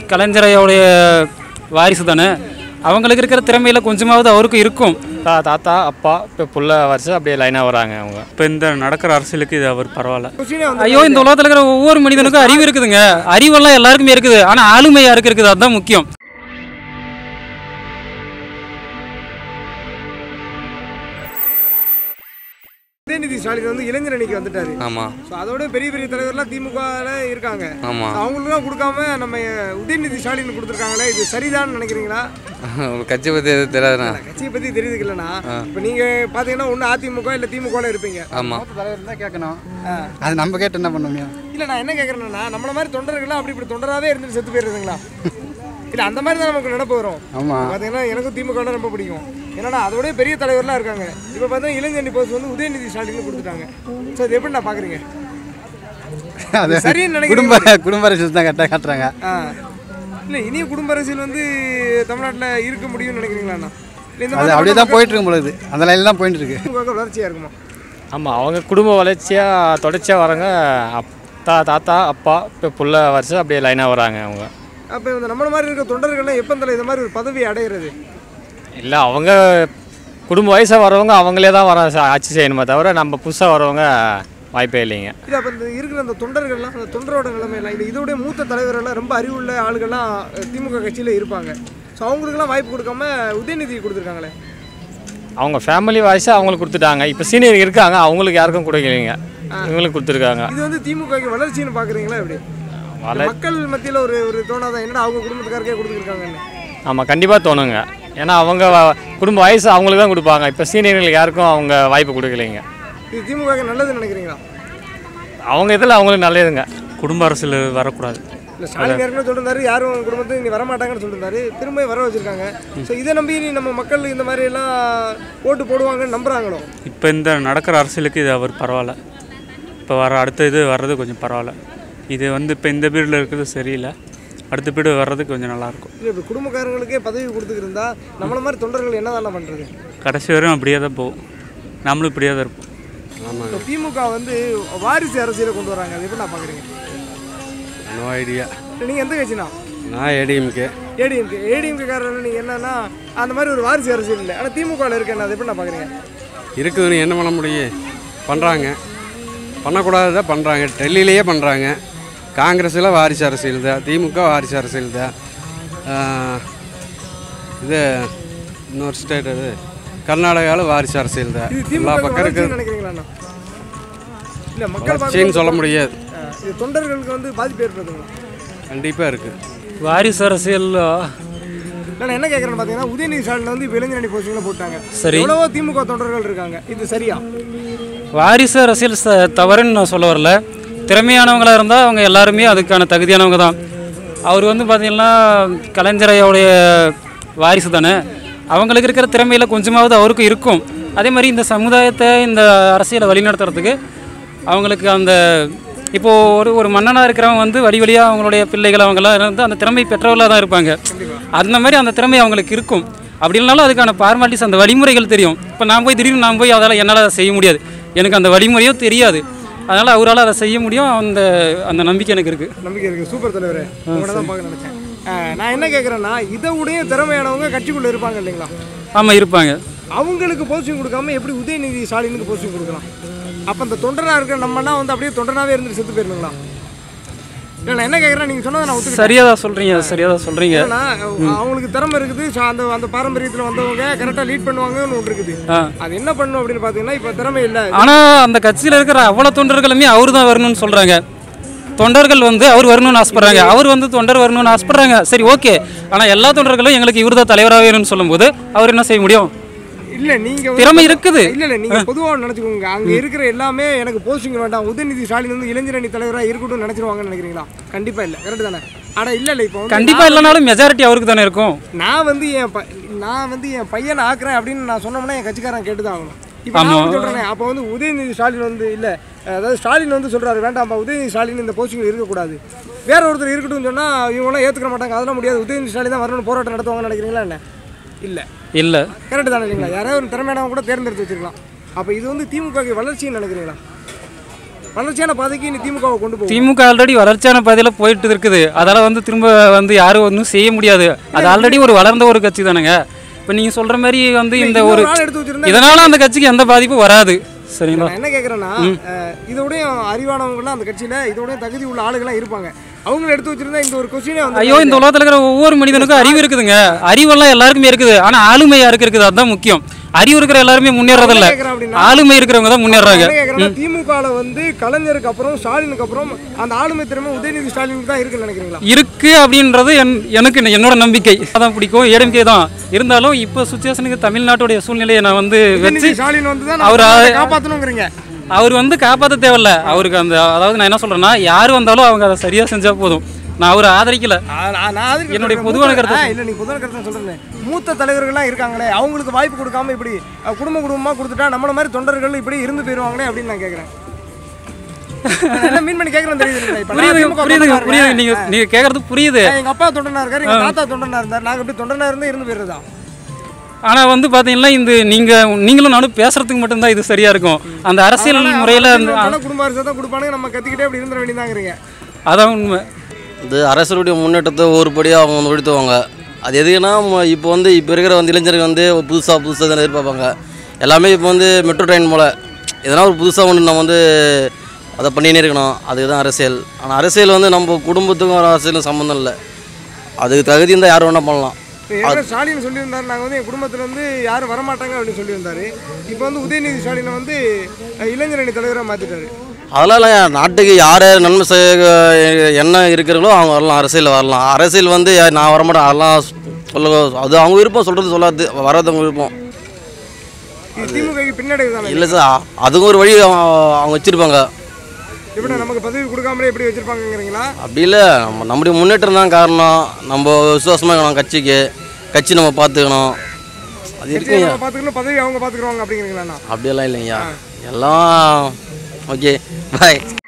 கலைஞரையோடைய வாரிசு தானே அவங்களுக்கு இருக்கிற திறமையில கொஞ்சமாவது அவருக்கும் இருக்கும் தா தாத்தா அப்பா இப்போ புள்ள வருஷம் அப்படியே லைனாக வராங்க அவங்க இப்போ இந்த நடக்கிற அரசியலுக்கு இது அவர் பரவாயில்ல கொஸ்டினே வந்து ஐயோ இந்த உலகத்தில் இருக்கிற ஒவ்வொரு மனிதனுக்கும் அறிவு இருக்குதுங்க அறிவெல்லாம் எல்லாருக்குமே இருக்குது ஆனால் ஆளுமை யாருக்கு இருக்குது அதுதான் முக்கியம் உதயநிதி ஸ்டாலின் வந்து இளைஞர் அணிக்கு வந்துட்டாரு ஆமாம் ஸோ அதோட பெரிய பெரிய தலைவர்லாம் திமுகவில் இருக்காங்க ஆமாம் அவங்களுக்குலாம் கொடுக்காம நம்ம உதயநிதி ஸ்டாலின் கொடுத்துருக்காங்களே இது சரிதான்னு நினைக்கிறீங்களா கட்சி பற்றி எதுவும் தெரியாதுண்ணா கட்சியை பற்றி தெரியுதுக்கு இல்லைண்ணா இப்போ நீங்கள் பார்த்தீங்கன்னா ஒன்று அதிமுக இல்லை திமுகவில் இருப்பீங்க ஆமாம் தலைவர் தான் கேட்கணும் அது நம்ம கேட்டு என்ன பண்ண முடியும் இல்லை நான் என்ன கேட்குறேன்னா நம்மள மாதிரி தொண்டர்கள்லாம் அப்படி இப்படி தொண்டராகவே இருந்துட்டு செத்து போயிருதுங்களா இல்லை அந்த மாதிரி தான் நமக்கு நினப்பு வரும் ஆமாம் பார்த்தீங்கன்னா எனக்கும் திமுக ரொம்ப பிடிக்கும் ஏன்னா அதோடய பெரிய தலைவர்லாம் இருக்காங்க இப்போ பார்த்தா இளைஞரணி போஸ்ட் வந்து உதயநிதி ஸ்டாலின் கொடுத்துட்டாங்க ஸோ இது எப்படி நான் பார்க்குறீங்க அது சரின்னு நினைக்கிறீங்க குடும்ப குடும்ப அரசியல் தான் கரெக்டாக காட்டுறாங்க ஆ இல்லை இனியும் குடும்ப அரசியல் வந்து தமிழ்நாட்டில் இருக்க முடியும்னு நினைக்கிறீங்களாண்ணா இல்லை இந்த அது மாதிரி அப்படியே தான் போயிட்டு இருக்கும் பொழுது அந்த லைனில் தான் போயிட்டு இருக்கு திமுக வளர்ச்சியாக இருக்குமா ஆமாம் அவங்க குடும்ப வளர்ச்சியாக தொடர்ச்சியாக வராங்க அப் தா தாத்தா அப்பா இப்போ புள்ள வருஷம் அப்படியே லைனாக வராங்க அவங்க அப்போ இந்த நம்மள மாதிரி இருக்க தொண்டர்கள்லாம் எப்போ இந்த இந்த மாதிரி ஒரு பதவி அடையிறது இல்லை அவங்க குடும்ப வயசாக வரவங்க அவங்களே தான் வர ஆட்சி செய்யணுமே தவிர நம்ம புதுசாக வரவங்க வாய்ப்பே இல்லைங்க இல்லை அப்போ இந்த இருக்கிற அந்த தொண்டர்கள்லாம் அந்த தொண்டரோட நிலைமையெல்லாம் இல்லை இதோட மூத்த தலைவர்கள்லாம் ரொம்ப அறிவுள்ள ஆளுகள்லாம் திமுக கட்சியில் இருப்பாங்க ஸோ அவங்களுக்குலாம் வாய்ப்பு கொடுக்காம உதயநிதி கொடுத்துருக்காங்களே அவங்க ஃபேமிலி வாய்ஸாக அவங்களுக்கு கொடுத்துட்டாங்க இப்போ சீனியர் இருக்காங்க அவங்களுக்கு யாருக்கும் கொடுக்கலைங்க இவங்களுக்கு கொடுத்துருக்காங்க இது வந்து திமுக வளர்ச்சின்னு பார்க்குறீங்களா எப்படி வள மக்கள் மத்தியில் ஒரு ஒரு தோணாதான் என்னடா அவங்க குடும்பத்துக்காரக்கே கொடுத்துருக்காங்கன்னு ஆமாம் கண்டிப்பாக தோணுங்க ஏன்னா அவங்க வ- குடும்ப வயசு அவங்களுக்கு தான் கொடுப்பாங்க இப்போ சீனியர்களுக்கு யாருக்கும் அவங்க வாய்ப்பு கொடுக்கலைங்க இது திமுக நல்லதுன்னு நினைக்கிறீங்களா அவங்க இதில் அவங்களுக்கு நல்லதுங்க குடும்ப அரசியல் வரக்கூடாது இல்லை ஸ்டாலின் ஏற்கனவே சொல்லியிருந்தாரு யாரும் குடும்பத்துக்கு இங்கே வரமாட்டாங்கன்னு சொல்லியிருந்தாரு திரும்ப வர வச்சிருக்காங்க ஸோ இதை நம்பி நீ நம்ம மக்கள் இந்த மாதிரி எல்லாம் ஓட்டு போடுவாங்கன்னு நம்புறாங்களோ இப்போ இந்த நடக்கிற அரசியலுக்கு இது அவர் பரவாயில்ல இப்போ வர அடுத்த இது வர்றது கொஞ்சம் பரவாயில்ல இது வந்து இப்போ இந்த பீரியடில் இருக்கிறது சரியில்லை அடுத்த பீரியட் வர்றது கொஞ்சம் நல்லாயிருக்கும் இல்லை இப்போ குடும்பக்காரங்களுக்கே பதவி கொடுத்துக்கிருந்தா நம்மள மாதிரி தொண்டர்கள் என்ன தானே பண்ணுறது கடைசி வரையும் அப்படியே தான் போகும் நம்மளும் இப்படியே தான் இருப்போம் இப்போ திமுக வந்து வாரிசு அரசியலை கொண்டு வராங்க அது எப்படி நான் பார்க்குறீங்க நோ ஐடியா இல்லை நீங்கள் எந்த கட்சினா நான் ஏடிஎம்கே ஏடிஎம்கே ஏடிஎம்கே காரர்கள் நீங்கள் என்னன்னா அந்த மாதிரி ஒரு வாரிசு அரசியல் இல்லை ஆனால் திமுகவில் இருக்கேன் அது எப்படி நான் பார்க்குறீங்க இருக்குதுன்னு என்ன பண்ண முடியும் பண்ணுறாங்க பண்ணக்கூடாததை பண்ணுறாங்க டெல்லியிலேயே பண்ணுறாங்க காங்கிரஸில் வாரிசு அரசியல் தான் திமுக வாரிசு அரசியல் தான் ஆஹ், இது இன்னொரு ஸ்டேட் அது கர்நாடகாவில் வாரிசு அரசியல் தான் இது எல்லா திமுக பக்கம் இருக்குது நினைக்கிறீங்களா இல்லை மக்கள் வளர்ச்சின்னு சொல்ல பார்க்கும்போது, முடியாது அஹ், இது தொண்டர்களுக்கு வந்து பாதிப்பு ஏற்படுத்துங்களா கண்டிப்பாக இருக்குது வாரிசு அரசியல் நான் என்ன கேட்குறேன்னு பார்த்தீங்கன்னா உதயநிதி ஸ்டாலின் வந்து இப்போ இளைஞரணி போஸ்டிங்கில் போட்டாங்க சரி. எவ்வளவோ திமுக தொண்டர்கள் இருக்காங்க இது சரியா வாரிசு அரசியல் ச தவறுன்னு நான் சொல்ல வரல திறமையானவங்களாக இருந்தால் அவங்க எல்லாருமே அதுக்கான தகுதியானவங்க தான் அவர் வந்து பார்த்தீங்கன்னா கலைஞரையோடைய வாரிசு தானே அவங்களுக்கு இருக்கிற திறமையில கொஞ்சமாவது அவருக்கும் இருக்கும் அதே மாதிரி இந்த சமுதாயத்தை இந்த அரசியலை வழிநடத்துறதுக்கு அவங்களுக்கு அந்த இப்போது ஒரு ஒரு மன்னனாக இருக்கிறவங்க வந்து வழி வழியாக அவங்களுடைய பிள்ளைகள் அவங்கெல்லாம் இருந்து அந்த திறமை பெற்றவர்களாக தான் இருப்பாங்க அந்த மாதிரி அந்த திறமை அவங்களுக்கு இருக்கும் அப்படி இல்லைனாலும் அதுக்கான ஃபார்மாலிட்டிஸ் அந்த வழிமுறைகள் தெரியும் இப்போ நான் போய் திடீர்னு நான் போய் அதால் என்னால் அதை செய்ய முடியாது எனக்கு அந்த வழிமுறையும் தெரியாது அதனால் அவரால் அதை செய்ய முடியும் அந்த அந்த நம்பிக்கை எனக்கு இருக்குது நம்பிக்கை இருக்குது சூப்பர் தலைவரே உங்களை தான் பார்க்க நினச்சேன் அஹ், நான் என்ன கேட்குறேன்னா இதை உடைய திறமையானவங்க கட்சிக்குள்ளே இருப்பாங்க இல்லைங்களா ஆமாம் இருப்பாங்க அவங்களுக்கு போஸ்டிங் கொடுக்காம எப்படி உதயநிதி ஸ்டாலினுக்கு போஸ்டிங் கொடுக்கலாம் அப்போ அந்த தொண்டனாக இருக்கிற நம்மனா வந்து அப்படியே தொண்டனாகவே இருந்துட்டு செத்து போயிருந்துங்களா இல்லை நான் என்ன கேட்குறேன் நீங்கள் சொன்னதை நான் ஒத்துக்கிட்டேன் சரியாக தான் சொல்கிறீங்க சரியாக தான் சொல்கிறீங்க ஏன்னா அவங்களுக்கு திறமை இருக்குது ஸோ அந்த அந்த பாரம்பரியத்தில் வந்தவங்க கரெக்டாக லீட் பண்ணுவாங்கன்னு ஒன்று இருக்குது ஆ அது என்ன பண்ணும் அப்படின்னு பார்த்தீங்கன்னா இப்போ திறமை இல்லை ஆனால் அந்த கட்சியில் இருக்கிற அவ்வளோ தொண்டர்களுமே அவர் தான் வரணும்னு சொல்கிறாங்க தொண்டர்கள் வந்து அவர் வரணும்னு ஆசைப்படுறாங்க அவர் வந்து தொண்டர் வரணும்னு ஆசைப்படுறாங்க சரி ஓகே ஆனால் எல்லா தொண்டர்களும் எங்களுக்கு இவர் தான் தலைவராக வேணும்னு சொல்லும்போது அவர் என்ன செய்ய முடியும் இல்லை நீங்கள் திறமை இருக்குது இல்லை இல்லை நீங்கள் பொதுவாக நினச்சிக்கோங்க அங்கே இருக்கிற எல்லாமே எனக்கு போஸ்டிங் வேண்டாம் உதயநிதி ஸ்டாலின் வந்து இளைஞரணி தலைவராக இருக்கட்டும்னு நினச்சிருவாங்கன்னு நினைக்கிறீங்களா கண்டிப்பாக இல்லை கரெக்ட் தானே ஆனால் இல்லை இல்லை இப்போ வந்து கண்டிப்பாக இல்லைனாலும் மெஜாரிட்டி அவருக்கு தானே இருக்கும் நான் வந்து என் ப நான் வந்து என் பையனை ஆக்குறேன் அப்படின்னு நான் சொன்னோம்னா என் கட்சிக்காரன் கேட்டு தான் ஆகணும் இப்போ நான் ஆமா. வந்து சொல்கிறேனே அப்போ வந்து உதயநிதி ஸ்டாலின் வந்து இல்லை அதாவது ஸ்டாலின் வந்து சொல்கிறாரு வேண்டாம்ப்பா உதயநிதி ஸ்டாலின் இந்த போஸ்டிங்கில் இருக்கக்கூடாது வேற ஒருத்தர் இருக்கட்டும்னு சொன்னால் இவங்களாம் ஏற்றுக்க மாட்டாங்க அதெல்லாம் முடியாது உதயநிதி ஸ்டாலின் தான் வரணும்னு போராட்டம் நடத்துவாங்கன்னு நினைக்கிறீங்களா என்ன இல்லை இல்லை கரெக்டு தானே இல்லைங்களா யாராவது ஒரு திறமையானவங்க கூட தேர்ந்தெடுத்து வச்சிருக்கலாம் அப்போ இது வந்து திமுக வளர்ச்சின்னு நினைக்கிறீங்களா வளர்ச்சியான பாதைக்கு நீ திமுகவை கொண்டு போகும் திமுக ஆல்ரெடி வளர்ச்சியான பாதையில் போயிட்டு இருக்குது அதால் வந்து திரும்ப வந்து யாரும் ஒன்றும் செய்ய முடியாது அது ஆல்ரெடி ஒரு வளர்ந்த ஒரு கட்சி தானுங்க இப்போ நீங்கள் சொல்கிற மாதிரி வந்து இந்த ஒரு நாள் எடுத்து வச்சிருந்தா இதனால் அந்த கட்சிக்கு எந்த பாதிப்பும் வராது சரிங்களா நான் என்ன கேட்குறேன்னா இதோடய அறிவானவங்கலாம் அந்த கட்சியில் இதோட தகுதி உள்ள ஆளுகள்லாம் இருப்பாங்க அவங்கள எடுத்து வச்சிருந்தா இந்த ஒரு கொஸ்டினே வந்து ஐயோ இந்த உலகத்தில் இருக்கிற ஒவ்வொரு மனிதனுக்கும் அறிவு இருக்குதுங்க அறிவெல்லாம் எல்லாருக்குமே இருக்குது ஆனால் ஆளுமை யாருக்கு இருக்குது அதுதான் முக்கியம் அறிவு இருக்கிற எல்லாருமே முன்னேறதில்ல என்ன கேட்குறேன் அப்படின்னா ஆளுமை இருக்கிறவங்க தான் முன்னேறாங்க என்ன கேட்குறேன்னா திமுகவில் வந்து கலைஞருக்கு அப்புறம் ஸ்டாலினுக்கு அப்புறம் அந்த ஆளுமை திறமை உதயநிதி ஸ்டாலினுக்கு தான் இருக்குன்னு நினைக்கிறீங்களா இருக்கு அப்படின்றது என் எனக்கு என்னோட நம்பிக்கை அதான் பிடிக்கும் ஏடிஎம்கே தான் இருந்தாலும் இப்போ சுச்சுவேஷனுக்கு தமிழ்நாட்டுடைய சூழ்நிலையை நான் வந்து வச்சு உதயநிதி ஸ்டாலின் வந்து தான் அவர் அவர் ஆ- காப்பாற்றணுங்கிறீங்க அவர் வந்து காப்பாற்ற தேவையில்ல அவருக்கு அந்த அதாவது நான் என்ன சொல்றேன்னா யார் வந்தாலும் அவங்க அதை சரியா செஞ்சா போதும் நான் அவரை ஆதரிக்கல என்னுடைய பொதுவான கருத்தை கருத்து இல்லை நீ பொதுவான கருத்தை சொல்கிறேன் மூத்த தலைவர்கள்லாம் இருக்காங்களே அவங்களுக்கு வாய்ப்பு கொடுக்காம இப்படி அஹ், குடும்ப குடும்பமாக கொடுத்துட்டா நம்மள மாதிரி தொண்டர்கள் இப்படி இருந்து போயிடுவாங்களே அப்படின்னு நான் கேட்குறேன் என்ன மீன் பண்ணி கேட்குறேன் தெரியுது இப்போ புரியுதுங்க புரியுதுங்க புரியுது நீங்க நீங்க கேக்குறது புரியுது எங்க அப்பா தொண்டனா இருக்காரு எங்க தாத்தா தொண்டனா இருந்தார் நாங்க இப்படி தொண்டனா இருந்து இருந்து போயிடுறதா ஆனா வந்து பாத்தீங்கன்னா இந்த நீங்க நீங்களும் நானும் பேசுறதுக்கு மட்டும்தான் இது சரியா இருக்கும் அந்த அரசியல் முறையில அந்த அதனால குடும்ப அரசு தான் கொடுப்பானுங்க நம்ம கத்திக்கிட்டே அப்படி இருந்துட வேண்டியதாங்கிறீங்க அதான் உண்மை இந்த அரசருடைய முன்னேற்றத்தை ஒருபடியாக அவங்க வந்து உயர்த்துவாங்க அது எதுக்குன்னா ம- இப்போ வந்து இப்போ இருக்கிற வந்து இளைஞர்கள் வந்து புதுசாக புதுசாக தானே எதிர்பார்ப்பாங்க எல்லாமே இப்போ வந்து மெட்ரோ ட்ரெயின் போல் எதனா ஒரு புதுசாக ஒன்று நம்ம வந்து அதை பண்ணினே இருக்கணும் அதுதான் அரசியல் ஆனால் அரசியல் வந்து நம்ம குடும்பத்துக்கும் ஒரு அரசியலும் சம்மந்தம் இல்லை அதுக்கு தகுதி இருந்தால் யார் வேணால் பண்ணலாம் இப்போ ஏற்கனவே ஸ்டாலின் சொல்லியிருந்தாரு நாங்கள் வந்து என் குடும்பத்துல இருந்து யாரும் வரமாட்டாங்க அப்படின்னு சொல்லியிருந்தாரு இப்போ வந்து உதயநிதி ஸ்டாலினை வந்து அஹ், இளைஞரணி தலைவராக மாற்றிட்டாரு அதெல்லாம் இல்லைங்க நாட்டுக்கு யார் யார் நன்மை செய்ய என்ன இருக்கிறாங்களோ அவங்க வரலாம் அரசியலில் வரலாம் அரசியல் வந்து யா- நான் வரமாட்டேன் அதெல்லாம் சொல்ல அது அவங்க விருப்பம் சொல்கிறது சொல்லாது வர்றது அவங்க விருப்பம் இது திமுகக்கு பின்னடைவு தானே இல்லை சார் அதுக்கும் ஒரு வழி அவங்க அவங்க வச்சுருப்பாங்க எப்படி நமக்கு பதவி கொடுக்காமலே எப்படி வச்சிருப்பாங்கங்கிறீங்களா அப்படி இல்லை நம்ம நம்முடைய முன்னேற்றம் தான் காரணம் நம்ம விசுவாசமாக இருக்கணும் கட்சிக்கு கட்சி நம்ம பார்த்துக்கணும் அது கட்சியை இருக்குங்க நம்ம பார்த்துக்கணும் பதவி அவங்க பார்த்துக்குறாங்க அப்படிங்கிறீங்களா அப்படியெல்லாம் இல்லைங்கய்யா எல்லாம் ஓகே பாய்